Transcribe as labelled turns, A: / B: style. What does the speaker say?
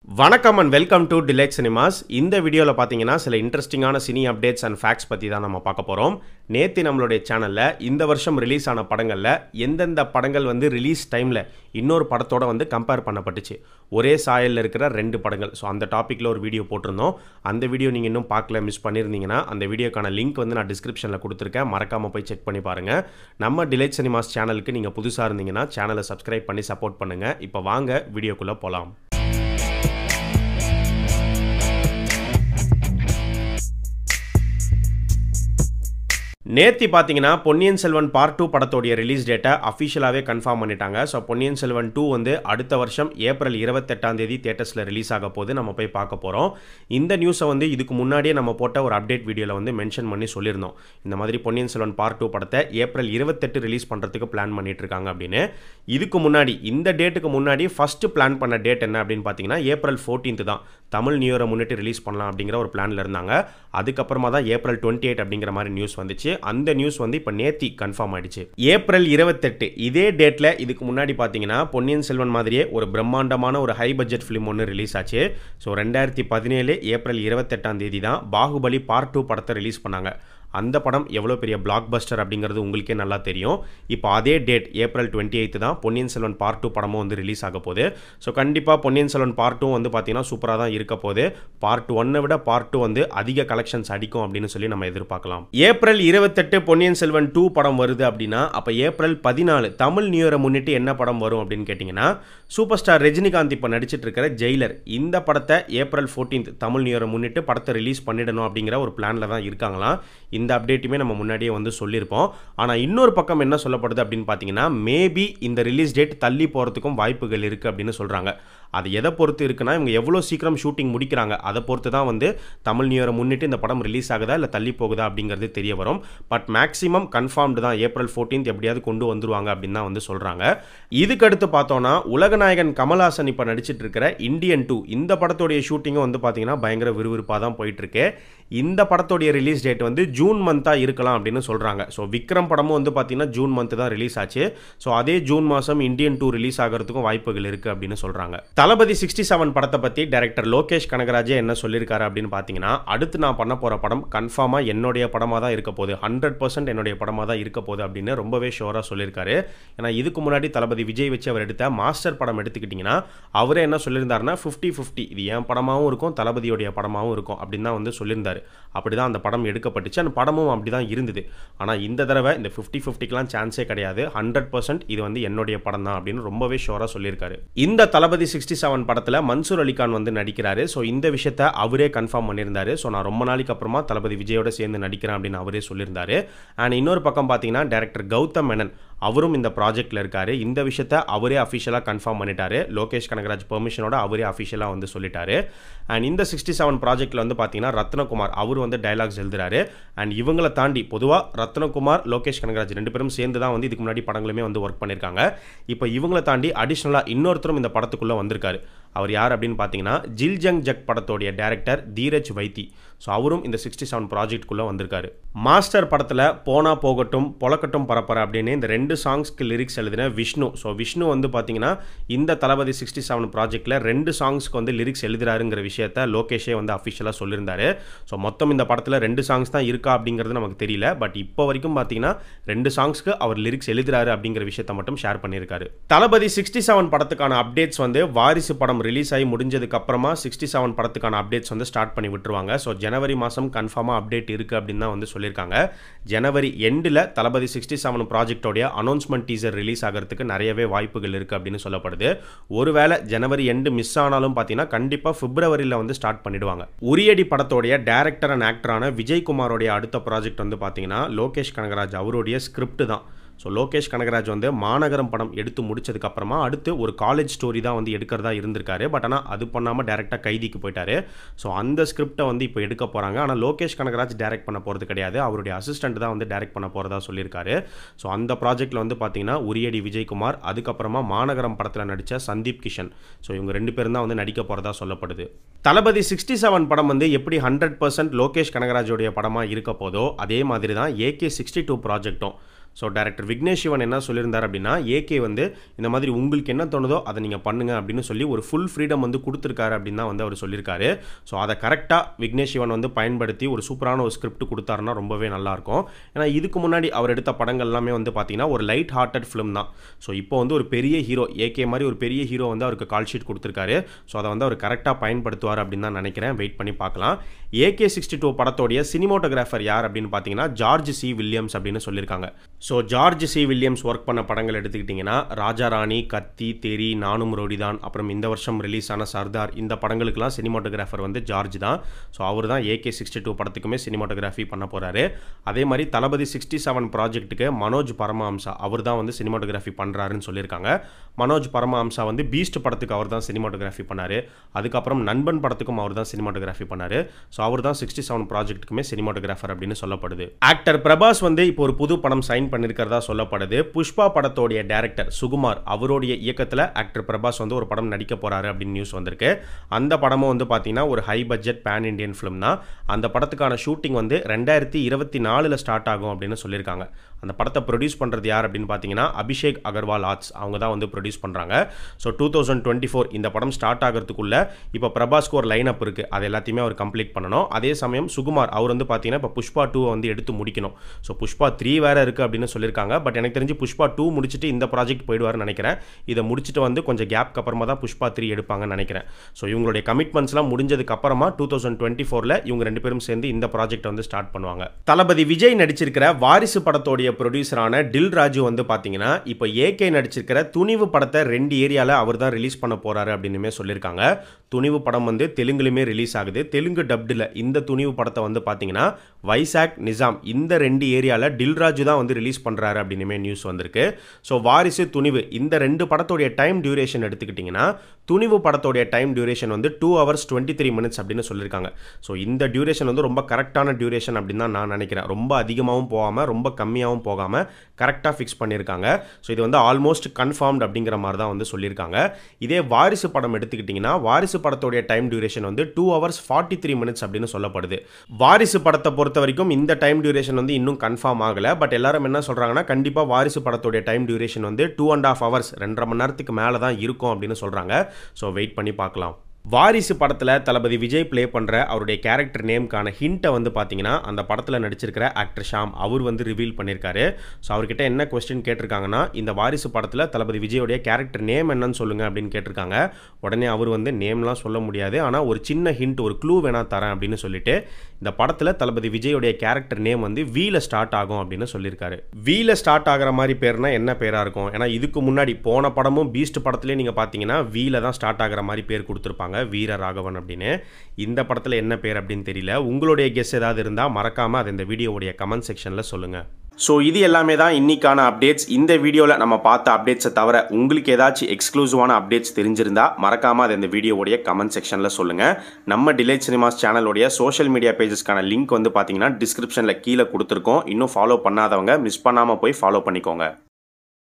A: வணக்கம் and welcome to Delight Cinemas இந்த வீடியோவில் பார்த்தீங்கன்னா சில இன்ட்ரெஸ்டிங்கான சினி அப்டேட்ஸ் அண்ட் ஃபேக்ட்ஸ் பற்றி தான் நம்ம பார்க்க போகிறோம் நேற்று நம்மளுடைய சேனலில் இந்த வருஷம் ரிலீஸ் ஆன படங்களில் எந்தெந்த படங்கள் வந்து ரிலீஸ் டைமில் இன்னொரு படத்தோட வந்து கம்பேர் பண்ணப்பட்டுச்சு ஒரே சாயலில் இருக்கிற ரெண்டு படங்கள் ஸோ அந்த டாப்பிக்கில் ஒரு வீடியோ போட்டிருந்தோம் அந்த வீடியோ நீங்கள் இன்னும் பார்க்கல மிஸ் பண்ணியிருந்தீங்கன்னா அந்த வீடியோக்கான லிங்க் வந்து நான் டிஸ்கிரிப்ஷனில் கொடுத்துருக்கேன் மறக்காமல் போய் செக் பண்ணி பாருங்கள் நம்ம டிலைட் சினிமாஸ் சேனலுக்கு நீங்கள் புதுசாக இருந்தீங்கன்னா சேனலை சப்ஸ்கிரைப் பண்ணி சப்போர்ட் பண்ணுங்கள் இப்போ வாங்க வீடியோக்குள்ளே போகலாம் நேத்தி பார்த்தீங்கன்னா பொன்னியின் செல்வன் பார்ட் டூ படத்தோடைய ரிலீஸ் டேட்டை அஃபிஷியலாகவே கன்ஃபார்ம் பண்ணிட்டாங்க ஸோ பொன்னியின் செல்வன் டூ வந்து அடுத்த வருஷம் ஏப்ரல் இருபத்தெட்டாம் தேதி தேட்டர்ஸில் ரிலீஸ் ஆக போது நம்ம போய் பார்க்க போகிறோம் இந்த நியூஸை வந்து இதுக்கு முன்னாடியே நம்ம போட்ட ஒரு அப்டேட் வீடியோவில் வந்து மென்ஷன் பண்ணி சொல்லியிருந்தோம் இந்த மாதிரி பொன்னியின் செல்வன் பார்ட் டூ படத்தை ஏப்ரல் இருபத்தெட்டு ரிலீஸ் பண்ணுறதுக்கு பிளான் பண்ணிட்டு இருக்காங்க அப்படின்னு இதுக்கு முன்னாடி இந்த டேட்டுக்கு முன்னாடி ஃபஸ்ட்டு பிளான் பண்ண டேட் என்ன அப்படின்னு பார்த்தீங்கன்னா ஏப்ரல் ஃபோர்டீன்த் தான் தமிழ் நியூ இயரை முன்னிட்டு ரிலீஸ் பண்ணலாம் அப்படிங்கிற ஒரு பிளானில் இருந்தாங்க அதுக்கப்புறமா தான் ஏப்ரல் டுவெண்ட்டி எயிட் அப்படிங்கிற மாதிரி நியூஸ் வந்துச்சு அந்த நியூஸ் வந்து இப்போ நேத்தி கன்ஃபார்ம் ஆயிடுச்சு ஏப்ரல் இருபத்தெட்டு இதே டேட்டில் இதுக்கு முன்னாடி பார்த்தீங்கன்னா பொன்னியின் செல்வன் மாதிரியே ஒரு பிரம்மாண்டமான ஒரு ஹை பட்ஜெட் ஃபிலிம் ஒன்று ரிலீஸ் ஆச்சு ஸோ ரெண்டாயிரத்தி பதினேழு ஏப்ரல் இருபத்தெட்டாம் தேதி தான் பாகுபலி பார்ட் டூ படத்தை ரிலீஸ் பண்ணாங்க அந்த படம் எவ்வளோ பெரிய பிளாக் பஸ்டர் அப்படிங்கிறது உங்களுக்கே நல்லா தெரியும் இப்போ அதே டேட் ஏப்ரல் டுவெண்ட்டி எயித்து தான் பொன்னியின் செல்வன் பார்ட் டூ படமும் வந்து ரிலீஸ் ஆக போகுது ஸோ கண்டிப்பாக பொன்னியின் செல்வன் பார்ட் டூ வந்து பார்த்தீங்கன்னா சூப்பராக தான் இருக்க போகுது பார்ட் ஒன்னை விட பார்ட் டூ வந்து அதிக கலெக்ஷன்ஸ் அடிக்கும் அப்படின்னு சொல்லி நம்ம எதிர்பார்க்கலாம் ஏப்ரல் இருபத்தெட்டு பொன்னியின் செல்வன் டூ படம் வருது அப்படின்னா அப்போ ஏப்ரல் பதினாலு தமிழ் நியூ இயரை முன்னிட்டு என்ன படம் வரும் அப்படின்னு கேட்டிங்கன்னா சூப்பர் ஸ்டார் ரஜினிகாந்த் இப்போ நடிச்சிட்டு இருக்கிற ஜெயிலர் இந்த படத்தை ஏப்ரல் ஃபோர்டீன்த் தமிழ் நியூ இயரை முன்னிட்டு படத்தை ரிலீஸ் பண்ணிடணும் அப்படிங்கிற ஒரு பிளானில் தான் இருக்காங்களாம் இந்த அப்டேட்டுமே நம்ம முன்னாடியே வந்து சொல்லியிருப்போம் ஆனால் இன்னொரு பக்கம் என்ன சொல்லப்படுது அப்படின்னு பார்த்தீங்கன்னா மேபி இந்த ரிலீஸ் டேட் தள்ளி போகிறதுக்கும் வாய்ப்புகள் இருக்குது அப்படின்னு சொல்கிறாங்க அது எதை பொறுத்து இருக்குன்னா இவங்க எவ்வளோ சீக்கிரம் ஷூட்டிங் முடிக்கிறாங்க அதை பொறுத்து தான் வந்து தமிழ் நியூ இயரை முன்னிட்டு இந்த படம் ரிலீஸ் ஆகுதா இல்லை தள்ளி போகுதா அப்படிங்கிறது தெரிய வரும் பட் மேக்ஸிமம் கன்ஃபார்ம்டு தான் ஏப்ரல் ஃபோர்டீன்த் எப்படியாவது கொண்டு வந்துருவாங்க அப்படின்னு தான் வந்து சொல்கிறாங்க இதுக்கு அடுத்து பார்த்தோன்னா உலகநாயகன் கமல்ஹாசன் இப்போ நடிச்சிட்டு இருக்கிற இந்தியன் டூ இந்த படத்தோடைய ஷூட்டிங்கும் வந்து பார்த்தீங்கன்னா பயங்கர விறுவிறுப்பாக தான் போயிட்டுருக்கு இந்த படத்தோடைய ரிலீஸ் டேட் வந்து ஜூன் மந்த்தாக இருக்கலாம் அப்படின்னு சொல்கிறாங்க ஸோ விக்ரம் படமும் வந்து பார்த்தீங்கன்னா ஜூன் மந்த் தான் ரிலீஸ் ஆச்சு ஸோ அதே ஜூன் மாதம் இந்தியன் டூ ரிலீஸ் ஆகிறதுக்கும் வாய்ப்புகள் இருக்குது அப்படின்னு சொல்கிறாங்க தளபதி சிக்ஸ்டி செவன் படத்தை பற்றி டைரக்டர் லோகேஷ் கனகராஜே என்ன சொல்லியிருக்காரு அப்படின்னு பார்த்தீங்கன்னா அடுத்து நான் பண்ண போகிற படம் கன்ஃபார்மாக என்னுடைய படமாக தான் இருக்க போகுது ஹண்ட்ரட் பர்சன்ட் என்னுடைய படமாக தான் இருக்க போகுது அப்படின்னு ரொம்பவே ஷோராக சொல்லியிருக்காரு ஏன்னா இதுக்கு முன்னாடி தளபதி விஜய் வச்சு அவர் எடுத்த மாஸ்டர் படம் எடுத்துக்கிட்டிங்கன்னா அவரே என்ன சொல்லியிருந்தாருன்னா ஃபிஃப்டி ஃபிஃப்டி இது என் படமாகவும் இருக்கும் தளபதியோடைய படமாகவும் இருக்கும் அப்படின்னு தான் வந்து சொல்லியிருந்தாரு அப்படி தான் அந்த படம் எடுக்கப்பட்டுச்சு அந்த படமும் அப்படி தான் இருந்தது ஆனால் இந்த தடவை இந்த ஃபிஃப்டி ஃபிஃப்டிக்கெலாம் சான்ஸே கிடையாது ஹண்ட்ரட் பர்சன்ட் இது வந்து என்னுடைய படம் தான் அப்படின்னு ரொம்பவே ஷோராக சொல்லியிருக்காரு இந்த தளபதி சிக்ஸ்டி செவன் படத்தில் மன்சூர் அலிகான் வந்து நடிக்கிறாரு ஸோ இந்த விஷயத்த அவரே கன்ஃபார்ம் பண்ணியிருந்தாரு ஸோ நான் ரொம்ப நாளைக்கு அப்புறமா தளபதி விஜயோட சேர்ந்து நடிக்கிறேன் அப்படின்னு அவரே சொல்லியிருந்தாரு அண்ட் இன்னொரு பக்கம் பார்த்தீங்கன்னா டேரக்டர் கௌதம் மேனன் அவரும் இந்த ப்ராஜெக்டில் இருக்காரு இந்த விஷயத்த அவரே அஃபிஷியலாக கன்ஃபார்ம் பண்ணிட்டாரு லோகேஷ் கனகராஜ் பெர்மிஷனோட அவரே அஃபிஷியலாக வந்து சொல்லிட்டாரு அண்ட் இந்த சிக்ஸ்டி செவன் ப்ராஜெக்ட்டில் வந்து பார்த்தீங்கன்னா ரத்னகுமார் அவர் வந்து டைலாக்ஸ் எழுதுறாரு அண்ட் இவங்களை தாண்டி பொதுவாக ரத்னகுமார் லோகேஷ் கனகராஜ் ரெண்டு பேரும் சேர்ந்து தான் வந்து இதுக்கு முன்னாடி படங்களுமே வந்து ஒர்க் பண்ணியிருக்காங்க இப்போ இவங்களை தாண்டி அடிஷ்னலாக இன்னொருத்தரும் இந்த படத்துக்குள்ளே வந்திருக்காரு அவர் யார் அப்படின்னு பார்த்தீங்கன்னா ஜில் ஜங் ஜக் படத்தோடைய டேரக்டர் தீரஜ் வைத்தி ஸோ அவரும் இந்த சிக்ஸ்டி செவன் ப்ராஜெக்ட்குள்ளே வந்திருக்காரு மாஸ்டர் படத்தில் போனா போகட்டும் பொலக்கட்டும் பரப்பற அப்படின்னு இந்த ரெண்டு சாங்ஸ்க்கு லிரிக்ஸ் எழுதின விஷ்ணு ஸோ விஷ்ணு வந்து பார்த்தீங்கன்னா இந்த தளபதி சிக்ஸ்டி செவன் ப்ராஜெக்ட்டில் ரெண்டு சாங்ஸ்க்கு வந்து லிரிக்ஸ் எழுதுறாருங்கிற விஷயத்த லோகேஷே வந்து அஃபிஷியலாக சொல்லியிருந்தாரு ஸோ மொத்தம் இந்த படத்தில் ரெண்டு சாங்ஸ் தான் இருக்கா அப்படிங்கிறது நமக்கு தெரியல பட் இப்போ வரைக்கும் பார்த்தீங்கன்னா ரெண்டு சாங்ஸ்க்கு அவர் லிரிக்ஸ் எழுதுறாரு அப்படிங்கிற விஷயத்த மட்டும் ஷேர் பண்ணியிருக்காரு தளபதி சிக்ஸ்டி செவன் படத்துக்கான அப்டேட்ஸ் வந்து வாரிசு படம் ரிலீஸ் ஆகி முடிஞ்சதுக்கு அப்புறமா சிக்ஸ்டி செவன் படத்துக்கான அப்டேட்ஸ் வந்து ஸ்டார்ட் பண்ணி விட்டுருவாங்க ஸோ ஜனவரி மாதம் கன்ஃபார்மாக அப்டேட் இருக்குது அப்படின்னு தான் வந்து சொல்லியிருக்காங்க ஜனவரி எண்டில் தளபதி சிக்ஸ்டி செவன் ப்ராஜெக்டோடைய அனௌன்ஸ்மெண்ட் டீசர் ரிலீஸ் ஆகிறதுக்கு நிறையவே வாய்ப்புகள் இருக்குது அப்படின்னு சொல்லப்படுது ஒருவேளை ஜனவரி எண்டு மிஸ் ஆனாலும் பார்த்தீங்கன்னா கண்டிப்பாக பிப்ரவரியில் வந்து ஸ்டார்ட் பண்ணிடுவாங்க உரியடி படத்தோடைய டேரக்டர் அண்ட் ஆக்டரான விஜய்குமாரோடைய அடுத்த ப்ராஜெக்ட் வந்து பார்த்தீங்கன்னா லோகேஷ் கனகராஜ் அவருடைய ஸ்கிரிப்ட் தான் ஸோ லோகேஷ் கனகராஜ் வந்து மாநகரம் படம் எடுத்து முடிச்சதுக்கு அப்புறமா அடுத்து ஒரு காலேஜ் ஸ்டோரி தான் வந்து எடுக்கிறதா இருந்திருக்காரு பட் ஆனால் அது பண்ணாமல் டேரெக்டாக கைதிக்கு போயிட்டாரு ஸோ அந்த ஸ்கிரிப்டை வந்து இப்போ எடுக்க போகிறாங்க ஆனால் லோகேஷ் கனகராஜ் டேரக்ட் பண்ண போகிறது கிடையாது அவருடைய அசிஸ்டன்ட் தான் வந்து டேரக்ட் பண்ண போகிறதா சொல்லியிருக்காரு ஸோ அந்த ப்ராஜெக்ட்டில் வந்து பார்த்தீங்கன்னா உரியடி விஜய்குமார் அதுக்கப்புறமா மாநகரம் படத்தில் நடித்த சந்தீப் கிஷன் ஸோ இவங்க ரெண்டு பேரும் தான் வந்து நடிக்க போகிறதா சொல்லப்படுது தளபதி சிக்ஸ்டி செவன் படம் வந்து எப்படி ஹண்ட்ரட் பர்சன்ட் லோகேஷ் கனகராஜோடைய படமாக இருக்க போதோ அதே மாதிரி தான் ஏகே சிக்ஸ்டி டூ ப்ராஜெக்ட்டும் ஸோ டேரக்டர் விக்னேஷ் சிவன் என்ன சொல்லியிருந்தார் அப்படின்னா ஏகே வந்து இந்த மாதிரி உங்களுக்கு என்ன தோணுதோ அதை நீங்கள் பண்ணுங்க அப்படின்னு சொல்லி ஒரு ஃபுல் ஃப்ரீடம் வந்து கொடுத்துருக்காரு அப்படின்னு தான் வந்து அவர் சொல்லியிருக்காரு ஸோ அதை கரெக்டாக விக்னேஷ் சிவன் வந்து பயன்படுத்தி ஒரு சூப்பரான ஒரு ஸ்கிரிப்ட் கொடுத்தாருன்னா ரொம்பவே நல்லாயிருக்கும் ஏன்னா இதுக்கு முன்னாடி அவர் எடுத்த படங்கள் எல்லாமே வந்து பார்த்தீங்கன்னா ஒரு லைட் ஹார்ட்டட் ஃபிலிம் தான் ஸோ இப்போ வந்து ஒரு பெரிய ஹீரோ ஏகே மாதிரி ஒரு பெரிய ஹீரோ வந்து அவருக்கு கால் ஷீட் கொடுத்துருக்காரு ஸோ அதை வந்து அவர் கரெக்டாக பயன்படுத்துவார் அப்படின்னு தான் நினைக்கிறேன் வெயிட் பண்ணி பார்க்கலாம் ஏகே சிக்ஸ்டி டூ படத்தோடைய சினிமோட்டோகிராஃபர் யார் அப்படின்னு பார்த்தீங்கன்னா ஜார்ஜ் சி வில்லியம்ஸ் அப்படின்னு சொல்லியிருக்காங்க so George C Williams work பண்ண படங்கள் எடுத்துக்கிட்டிங்கன்னா ராஜா ராணி கத்தி தெரி நானும் ரோடிதான் அப்புறம் இந்த வருஷம் ரிலீஸ் ஆன சர்தார் இந்த படங்களுக்கெல்லாம் சினிமாட்டோகிராஃபர் வந்து ஜார்ஜ் தான் ஸோ அவர் தான் ஏகே சிக்ஸ்டி டூ படத்துக்குமே சினிமாட்டோகிராஃபி பண்ண போகிறாரு அதே மாதிரி தளபதி சிக்ஸ்டி செவன் ப்ராஜெக்ட்டுக்கு மனோஜ் பரமஹம்சா அவர் தான் வந்து சினிமாட்டோகிராஃபி பண்ணுறாருன்னு சொல்லியிருக்காங்க மனோஜ் பரமஹம்சா வந்து பீஸ்ட் படத்துக்கு அவர் தான் சினிமாட்டோகிராஃபி பண்ணார் அதுக்கப்புறம் நண்பன் படத்துக்கும் அவர் தான் சினிமாட்டோகிராஃபி பண்ணார் ஸோ அவர் தான் சிக்ஸ்டி செவன் ப்ராஜெக்ட்டுக்குமே சினிமாட்டோகிராஃபர் அப்படின்னு சொல்லப்படுது ஆக்டர் பிரபாஸ் வந்து இப்போ ஒரு புது படம் சைன் பண்ணியிருக்கிறதா சொல்லப்படுது புஷ்பா படத்தோடைய டேரக்டர் சுகுமார் அவருடைய இயக்கத்தில் ஆக்டர் பிரபாஸ் வந்து ஒரு படம் நடிக்க போகிறாரு அப்படின்னு நியூஸ் வந்திருக்கு அந்த படமும் வந்து பார்த்தீங்கன்னா ஒரு high budget pan Indian film தான் அந்த படத்துக்கான ஷூட்டிங் வந்து ரெண்டாயிரத்தி இருபத்தி நாலில் ஸ்டார்ட் ஆகும் அப்படின்னு சொல்லியிருக்காங்க அந்த படத்தை ப்ரொடியூஸ் பண்ணுறது யார் அப்படின்னு பார்த்தீங்கன்னா அபிஷேக் அகர்வால் ஆர்ட்ஸ் அவங்க தான் வந்து ப்ரொடியூஸ் பண்ணுறாங்க so two thousand twenty four இந்த படம் ஸ்டார்ட் ஆகிறதுக்குள்ள இப்போ பிரபாஸ்க்கு ஒரு லைன் அப் இருக்குது அது எல்லாத்தையுமே அவர் கம்ப்ளீட் பண்ணணும் அதே சமயம் சுகுமார் அவர் வந்து பார்த்தீங்கன்னா இப்போ புஷ்பா டூ வந்து எடுத்து முடிக்கணும் ஸோ புஷ்பா த்ரீ வேறு இருக்குது அப்படின்னு சொல்லியிருக்காங்க பட் எனக்கு தெரிஞ்சு புஷ்பா டூ முடிச்சுட்டு இந்த ப்ராஜெக்ட் போயிடுவார்னு நினைக்கிறேன் இதை முடிச்சுட்டு வந்து கொஞ்சம் கேப்க்கு அப்புறமா தான் புஷ்பா த்ரீ எடுப்பாங்கன்னு நினைக்கிறேன் ஸோ இவங்களுடைய கமிட்மெண்ட்ஸ்லாம் முடிஞ்சதுக்கு அப்புறமா டூ தௌசண்ட் டுவெண்ட்டி ஃபோரில் இவங்க ரெண்டு பேரும் சேர்ந்து இந்த ப்ராஜெக்ட் வந்து ஸ்டார்ட் பண்ணுவாங்க தளபதி விஜய் நடிச்சிருக்கிற வாரிசு படத்தோடைய ப்ரொடியூசரான டில் ராஜு வந்து பார்த்தீங்கன்னா இப்போ ஏகே நடிச்சிருக்கிற துணிவு படத்தை ரெண்டு ஏரியாவில் அவர் தான் ரிலீஸ் பண்ண போகிறாரு அப்படின்னுமே சொல்லியிருக்காங்க துணிவு படம் வந்து தெலுங்குலையுமே ரிலீஸ் ஆகுது தெலுங்கு டப்டில் இந்த துணிவு படத்தை வந்து பார்த்தீங்கன்னா வைசாக் நிசாம் இந்த ரெண்டு ஏரியாவில் டில்ராஜு தான் வந்து ரிலீஸ் பண்ணுறாரு அப்படின்னுமே நியூஸ் வந்திருக்கு ஸோ வாரிசு துணிவு இந்த ரெண்டு படத்தோடைய டைம் டியூரேஷன் எடுத்துக்கிட்டிங்கன்னா துணிவு படத்தோடைய டைம் டியூரேஷன் வந்து two hours twenty three minutes அப்படின்னு சொல்லியிருக்காங்க ஸோ இந்த டியூரேஷன் வந்து ரொம்ப கரெக்டான டியூரேஷன் அப்படின்னு தான் நான் நினைக்கிறேன் ரொம்ப அதிகமாகவும் போகாமல் ரொம்ப கம்மியாகவும் போகாமல் கரெக்டாக ஃபிக்ஸ் பண்ணியிருக்காங்க ஸோ இது வந்து ஆல்மோஸ்ட் கன்ஃபார்ம்ட் அப்படிங்கிற மாதிரி தான் வந்து சொல்லியிருக்காங்க இதே வாரிசு படம் எடுத்துக்கிட்டிங்கன்னா வாரிசு படத்தோடைய டைம் டியூரேஷன் வந்து two hours forty three minutes அப்படின்னு சொல்லப்படுது வாரிசு படத்தை பொறுத்த வரைக்கும் இந்த டைம் டியூரேஷன் வந்து இன்னும் கன்ஃபார்ம் ஆகலை பட் எல்லாரும் என்ன சொல்கிறாங்கன்னா கண்டிப்பாக வாரிசு படத்தோடைய டைம் டியூரேஷன் வந்து டூ அண்ட் ஆஃப் ஹவர்ஸ் ரெண்டரை மணி நேரத்துக்கு மேலே தான் இருக்கும் அப்படின்னு சொல்கிறாங்க ஸோ வெயிட் பண்ணி பார்க்கலாம் வாரிசு படத்தில் தளபதி விஜய் ப்ளே பண்ணுற அவருடைய கேரக்டர் நேம்க்கான ஹிண்ட்டை வந்து பார்த்தீங்கன்னா அந்த படத்தில் நடிச்சிருக்கிற ஆக்டர் ஷாம் அவர் வந்து ரிவீல் பண்ணியிருக்காரு ஸோ அவர்கிட்ட என்ன கொஸ்டின் கேட்டிருக்காங்கன்னா இந்த வாரிசு படத்தில் தளபதி விஜயோடைய கேரக்டர் நேம் என்னன்னு சொல்லுங்கள் அப்படின்னு கேட்டிருக்காங்க உடனே அவர் வந்து நேம்லாம் சொல்ல முடியாது ஆனால் ஒரு சின்ன ஹிண்ட் ஒரு க்ளூ வேணா தரேன் அப்படின்னு சொல்லிட்டு இந்த படத்தில் தளபதி விஜயோடைய கேரக்டர் நேம் வந்து வீல ஸ்டார்ட் ஆகும் அப்படின்னு சொல்லியிருக்காரு வீல ஸ்டார்ட் ஆகிற மாதிரி பேர்னா என்ன பேராக இருக்கும் ஏன்னா இதுக்கு முன்னாடி போன படமும் பீஸ்ட் படத்துலேயே நீங்கள் பார்த்தீங்கன்னா வீல தான் ஸ்டார்ட் ஆகிற மாதிரி பேர் கொடுத்துருப்பாங்க வீர ராகவன் அப்படின்னு இந்த படத்தில் என்ன பேர் அப்படின்னு தெரியல உங்களுடைய கெஸ் ஏதாவது இருந்தால் மறக்காமல் அது இந்த வீடியோவுடைய கமெண்ட் செக்ஷனில் சொல்லுங்கள் ஸோ இது எல்லாமே தான் இன்னைக்கான அப்டேட்ஸ் இந்த வீடியோவில் நம்ம பார்த்த அப்டேட்ஸை தவிர உங்களுக்கு ஏதாச்சும் எக்ஸ்க்ளூசிவான அப்டேட்ஸ் தெரிஞ்சிருந்தா மறக்காமல் அதை இந்த வீடியோவுடைய கமெண்ட் செக்ஷனில் சொல்லுங்கள் நம்ம டிலேட் சினிமாஸ் சேனலுடைய சோஷியல் மீடியா பேஜஸ்க்கான லிங்க் வந்து பார்த்தீங்கன்னா டிஸ்கிரிப்ஷனில் கீழே கொடுத்துருக்கோம் இன்னும் ஃபாலோ பண்ணாதவங்க மிஸ் பண்ணாமல் போய் ஃபாலோ பண்ணிக்கோங்க